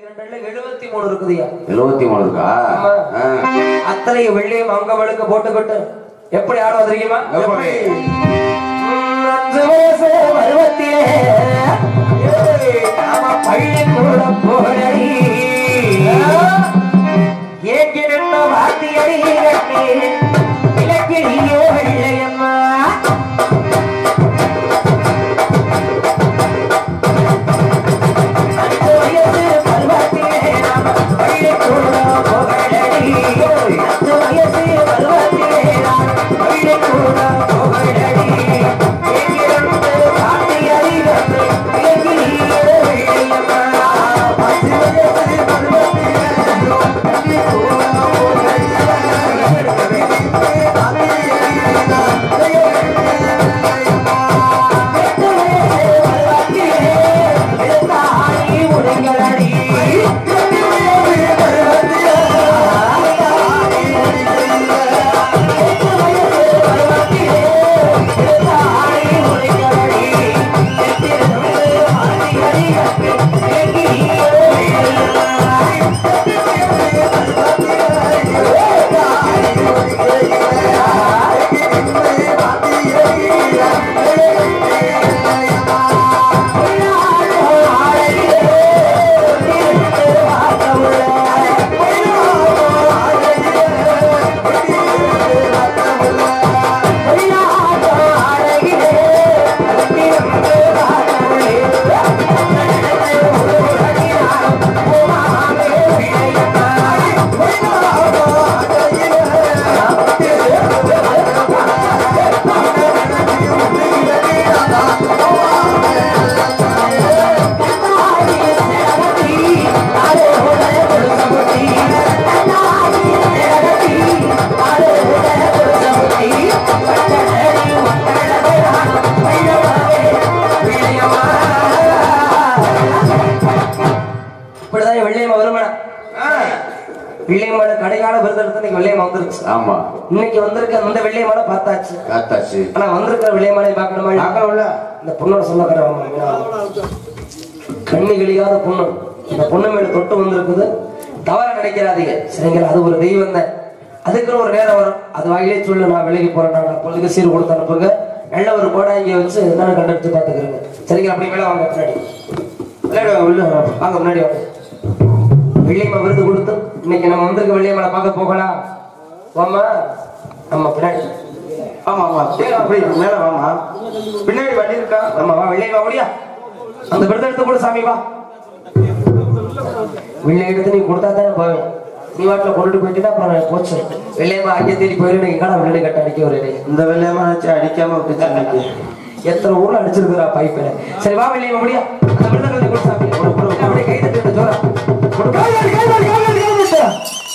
எழுபத்தி மூணு இருக்குதுயா எழுபத்தி மூணு இருக்கா ஆமா. ஆ. அத்தனை வெள்ளையும் அவங்க வழுக்க போட்டுக்கிட்டு எப்படி ஆடுவது தெரியுமா எப்படி? உம், அஞ்சு வயசு பருவத்திலே நாம பள்ளிக்கூட போனடி ஏங்கிருந்த வாத்தியடி கட்டி இலக்கியோ வெள்ளையம்மா அஞ்சு வயசு பருவத்திலே நாம பள்ளிக்கூட போகலடி அஞ்சு வயசு பருவத்திலே நாம பள்ளிக்கூட போகலடி ஏங்கிருந்து வாத்தியடி கட்டி இலக்கியோ வெள்ளையம்மா அஞ்சு வயசு பருவத்திலே இப்படிதான் வெள்ளையம்மா வருமானம் வெள்ளையம்மாட கடைகால விருது இன்னைக்கு வெள்ளையம்மா வந்துருச்சு ஆமா இன்னைக்கு வந்திருக்க அந்த வெள்ளையம்மாட பார்த்தாச்சு காத்தாச்சு ஆனா வந்திருக்கிற வெள்ளையம்மானை பார்க்கணுமா இல்லையா? பார்க்கணும்ல இந்த பொண்ணோட சொல்ல கண்ணி கிளியாத பொண்ணு இந்த பொண்ணு மேல தொட்டு வந்திருக்குது தவற நினைக்கிறாதீங்க சரிங்களா அது ஒரு தெய்வம் தான் அதுக்குன்னு ஒரு நேரம் வரும் அது வாயிலே சொல்லு நான் விலகி போறேன் நான் பொழுதுக்கு சீர் கொடுத்து அனுப்புங்க நல்ல ஒரு கோடா இங்க வச்சு என்னன்னு கண்டெடுத்து பாத்துக்கிறேங்க சரிங்களா அப்படி மேல வாங்க பின்னாடி விளையாடு வாங்க, உள்ள வாங்க. வாங்க முன்னாடி வாங்க வெள்ளியம்மா விருது கொடுத்து இன்னைக்கு நம்ம வந்திருக்க வெள்ளியம்மனை பார்க்க போகலாம் வாமா ஆமா பின்னாடி ஆமா ஆமா சரி, அப்படி மேல வாமா பின்னாடி வண்டி இருக்கா ஆமா வா வெள்ளையம்மா முடியா அந்த விருதை எடுத்து கொடு சாமி வா வெள்ளை எடுத்து நீ கொடுத்தா தானே போவேன் நீ வாட்டில் கொண்டுட்டு போயிட்டா அப்புறம் நான் போச்சு வெள்ளையம்மா அங்கே தேடி போயிரு நீங்க கடை விளையாடு கட்ட அடிக்க ஒரு இந்த வெள்ளையமா வச்சு அடிக்காம விட்டுச்சு இன்னைக்கு எத்தனை ஊர்ல அடிச்சிருக்கிறா பைப்பில் சரி வா வெள்ளையம்மா முடியா அந்த விருதை கொடு சாமி கொடு, கொடு. அப்படியே கை தட்டு ஜோரா கொடு. கை தட்டு, கை தட்டு, கை தட்டு, கை தட்டு.